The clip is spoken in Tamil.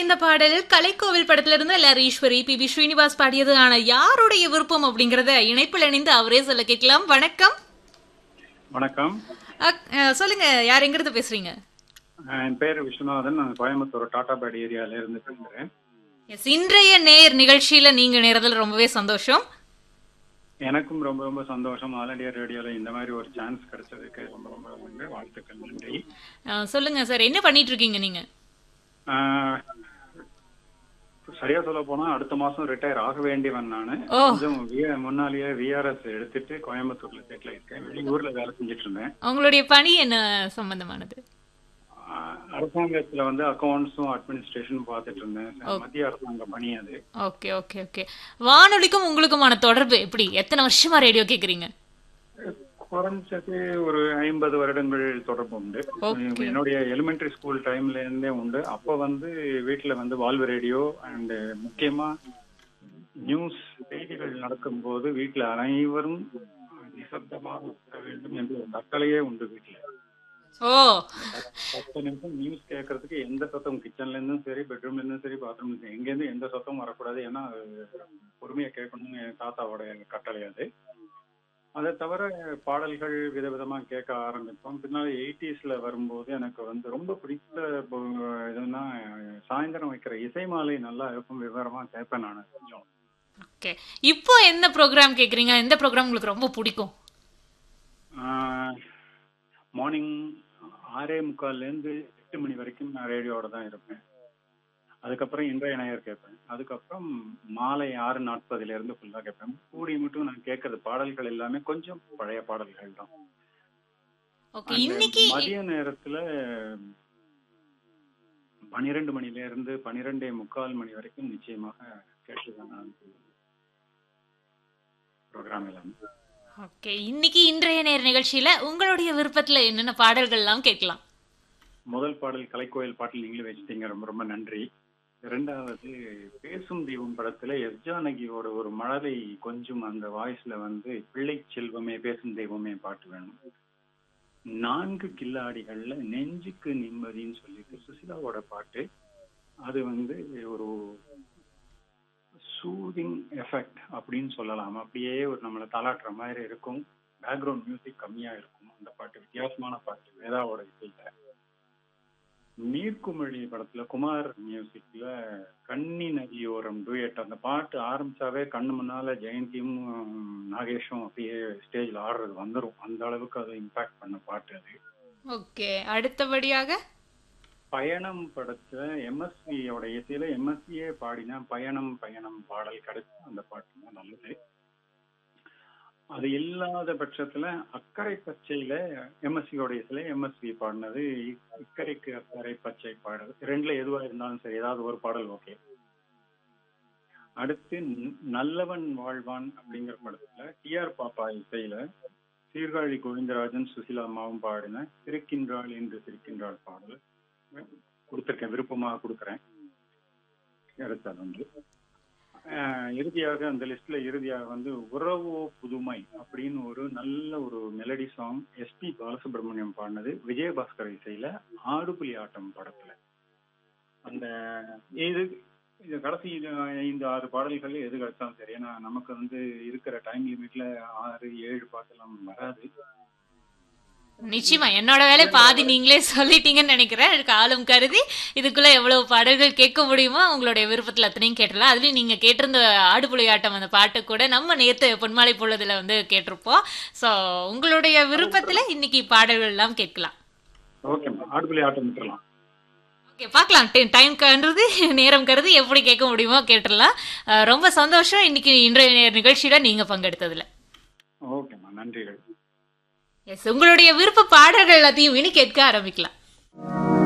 இந்த பாடல் கலைக்கோவில் படத்துல இருந்து எல்லாரும் ஈஸ்வரி பி பி ஸ்ரீனிவாஸ் பாடியது ஆனா யாருடைய விருப்பம் அப்படிங்கறத இணைப்பில் இணைந்து அவரே சொல்ல கேட்கலாம் வணக்கம் வணக்கம் அக்- அஹ், சொல்லுங்க யார் எங்கிருந்து பேசுறீங்க அஹ் என் பேர் விஸ்வநாதன் நான் கோயம்புத்தூர் டாட்டாபேட் ஏரியால இருந்து பேசுகிறேன் Yes, இன்றைய நேர் நிகழ்ச்சியில நீங்க நேரத்தில் ரொம்பவே சந்தோஷம் எனக்கும் ரொம்ப ரொம்ப சந்தோஷம் ஆல் இண்டியா ரேடியோல இந்த மாதிரி ஒரு சான்ஸ் கிடைச்சதுக்கு ரொம்ப ரொம்ப நன்றி வாழ்த்துக்கள் நன்றி அஹ், சொல்லுங்க சார் என்ன பண்ணிட்டு இருக்கீங்க நீங்க அஹ் சரியா சொல்ல போனா அடுத்த மாசம் ரிட்டையர் ஆக வேண்டியவன் நானு ஓ. கொஞ்சம் வி- முன்னாலேயே விஆர்எஸ் எடுத்துட்டு கோயம்புத்தூர்ல செட்டில் இருக்கேன் வெளியூர்ல வேலை செஞ்சுட்டு இருந்தேன் உங்களுடைய பணி என்ன சம்பந்தமானது அஹ் அரசாங்கத்துல வந்து அக்கௌண்ட்ஸும் அட்மினிஸ்ட்ரேஷனும் பார்த்துட்டு இருந்தேன் மத்திய அரசாங்க பணி அது ஓகே ஓகே ஓகே வானொலிக்கும் உங்களுக்குமான தொடர்பு எப்படி எத்தனை வருஷமா ரேடியோ கேக்குறீங்க குறைஞ்சது ஒரு ஐம்பது வருடங்கள் தொடர்பு உண்டு Okay. என்னுடைய எலிமெண்டரி ஸ்கூல் டைம்ல இருந்தே உண்டு அப்ப வந்து வீட்டுல வந்து வால்வு ரேடியோ அண்ட் முக்கியமா நியூஸ் செய்திகள் நடக்கும்போது வீட்டுல அனைவரும் நிசப்தமாக இருக்க வேண்டும் என்று ஒரு கட்டளையே உண்டு வீட்டுல ஓ பத்து நிமிஷம் நியூஸ் கேட்கறதுக்கு எந்த சத்தம் கிச்சன்ல இருந்தும் சரி பெட்ரூம்ல இருந்தும் சரி பாத்ரூம்ல இருந்தும் எங்க இருந்து எந்த சத்தமும் வரக்கூடாது ஏன்னா அது பொறுமையா கேட்கணும்னு என் தாத்தாவோட கட்டளை அது அதை தவிர பாடல்கள் விதவிதமா கேட்க ஆரம்பித்தோம் பின்னால எயிட்டிஸ்ல வரும்போது எனக்கு வந்து ரொம்ப பிடித்த ப- இதுன்னா சாயந்தரம் வைக்கிற இசை மாலை நல்லா இருக்கும் விவரமா கேட்பேன் நான் கொஞ்சம் ஓகே இப்போ எந்த ப்ரோக்ராம் கேக்குறீங்க எந்த ப்ரோக்ராம் உங்களுக்கு ரொம்ப பிடிக்கும் மார்னிங் ஆறே முக்கால்ல இருந்து எட்டு மணி வரைக்கும் நான் ரேடியோட தான் இருப்பேன் அதுக்கப்புறம் இன்றைய நேயர் கேட்பேன் அதுக்கப்புறம் மாலை ஆறு நாற்பதுல இருந்து ஃபுல்லா கேட்பேன் கூடி மட்டும் நான் கேட்கறது பாடல்கள் எல்லாமே கொஞ்சம் பழைய பாடல்கள் தான் ஓகே அந்த இன்னைக்கு மதிய நேரத்துல பனிரெண்டு மணில இருந்து பனிரெண்டே முக்கால் மணி வரைக்கும் நிச்சயமாக கேட்டுதான் நான் ப்ரோக்ராம் எல்லாமே ஓகே இன்னைக்கு இன்றைய நேர நிகழ்ச்சியில உங்களுடைய விருப்பத்துல என்னென்ன பாடல்கள் எல்லாம் கேட்கலாம் முதல் பாடல் கலைக்கோயில் பாட்டில் நீங்களே வச்சிட்டீங்க ரொம்ப ரொம்ப நன்றி இரண்டாவது பேசும் தெய்வம் படத்துல எஸ் ஜானகியோட ஒரு மழலை கொஞ்சம் அந்த வாய்ஸ்ல வந்து பிள்ளை செல்வமே பேசும் தெய்வமே பாட்டு வேணும் நான்கு கில்லாடிகள்ல நெஞ்சுக்கு நிம்மதின்னு சொல்லிட்டு சுசிலாவோட பாட்டு அது வந்து ஒரு சூதிங் எஃபெக்ட் அப்படின்னு சொல்லலாம் அப்படியே ஒரு நம்மளை தலாட்டுற மாதிரி இருக்கும் பேக்ரவுண்ட் மியூசிக் கம்மியா இருக்கும் அந்த பாட்டு வித்தியாசமான பாட்டு வேதாவோட இசையில நீர்க்குமிழி படத்துல குமார் மியூசிக்ல கன்னி நதியோரம் டூயட் அந்த பாட்டு ஆரம்பிச்சாவே கண்ணு முன்னால ஜெயந்தியும் உம், நாகேஷும் அப்படியே ஸ்டேஜ்ல ஆடுறது வந்துரும் அந்த அளவுக்கு அது இம்பாக்ட் பண்ண பாட்டு அது ஓகே அடுத்தபடியாக பயணம் படத்துல எம்எஸ்வியோட இசையில எம்எஸ்வியே பாடின பயணம் பயணம் பாடல் கிடைச்சு அந்த பாட்டு தான் நல்லது அது இல்லாத பட்சத்துல அக்கறை பச்சையில எம்எஸ்வியோட இசையில எம்எஸ்வி பாடினது இக்- இக்கரைக்கு அக்கறை பச்சை பாடல் ரெண்டுல எதுவா இருந்தாலும் சரி ஏதாவது ஒரு பாடல் ஓகே அடுத்து ந- நல்லவன் வாழ்வான் அப்படிங்கிற படத்துல டிஆர் பாப்பா இசையில சீர்காழி கோவிந்தராஜன் சுசிலா அம்மாவும் பாடின சிரிக்கின்றாள் என்று சிரிக்கின்றாள் பாடல் கொடுத்திருக்கேன் விருப்பமாக கொடுக்குறேன் எடுத்தது வந்து ஆஹ் இறுதியாக அந்த லிஸ்ட்ல இறுதியாக வந்து உறவோ புதுமை அப்படின்னு ஒரு நல்ல ஒரு மெலடி சாங் எஸ்பி பாலசுப்ரமணியம் பாடினது விஜயபாஸ்கர் இசையில ஆடுபுலி ஆட்டம் படத்துல அந்த இது இது கடைசி இது ஐந்து ஆறு பாடல்கள் எது கிடைச்சாலும் சரி ஏன்னா நமக்கு வந்து இருக்கிற டைம் லிமிட்ல ஆறு ஏழு பாட்டெல்லாம் வராது நிச்சயமா என்னோட வேலை பாதி நீங்களே சொல்லிட்டீங்கன்னு நினைக்கிறேன் காலம் கருதி இதுக்குள்ள எவ்வளவு பாடல்கள் கேட்க முடியுமோ உங்களுடைய விருப்பத்துல அத்தனையும் கேட்டலாம் அதுலயும் நீங்க கேட்டிருந்த ஆடுபுலி ஆட்டம் அந்த பாட்டு கூட நம்ம நேத்து பொன்மாலை பொழுதுல வந்து கேட்டிருப்போம் சோ உங்களுடைய விருப்பத்துல இன்னைக்கு பாடல்கள் எல்லாம் கேட்கலாம் ஓகே ஆடுபுலி ஆட்டம் விட்டுறலாம் ஓகே பார்க்கலாம் டைம் கருது நேரம் கருதி எப்படி கேட்க முடியுமோ கேட்டுடலாம் அஹ், ரொம்ப சந்தோஷம் இன்னைக்கு இன்றைய நேர நிகழ்ச்சியில நீங்க பங்கெடுத்ததுல ஓகேம்மா நன்றிகள் எஸ் உங்களுடைய விருப்ப பாடல்கள் எல்லாத்தையும் இனி கேட்க ஆரம்பிக்கலாம்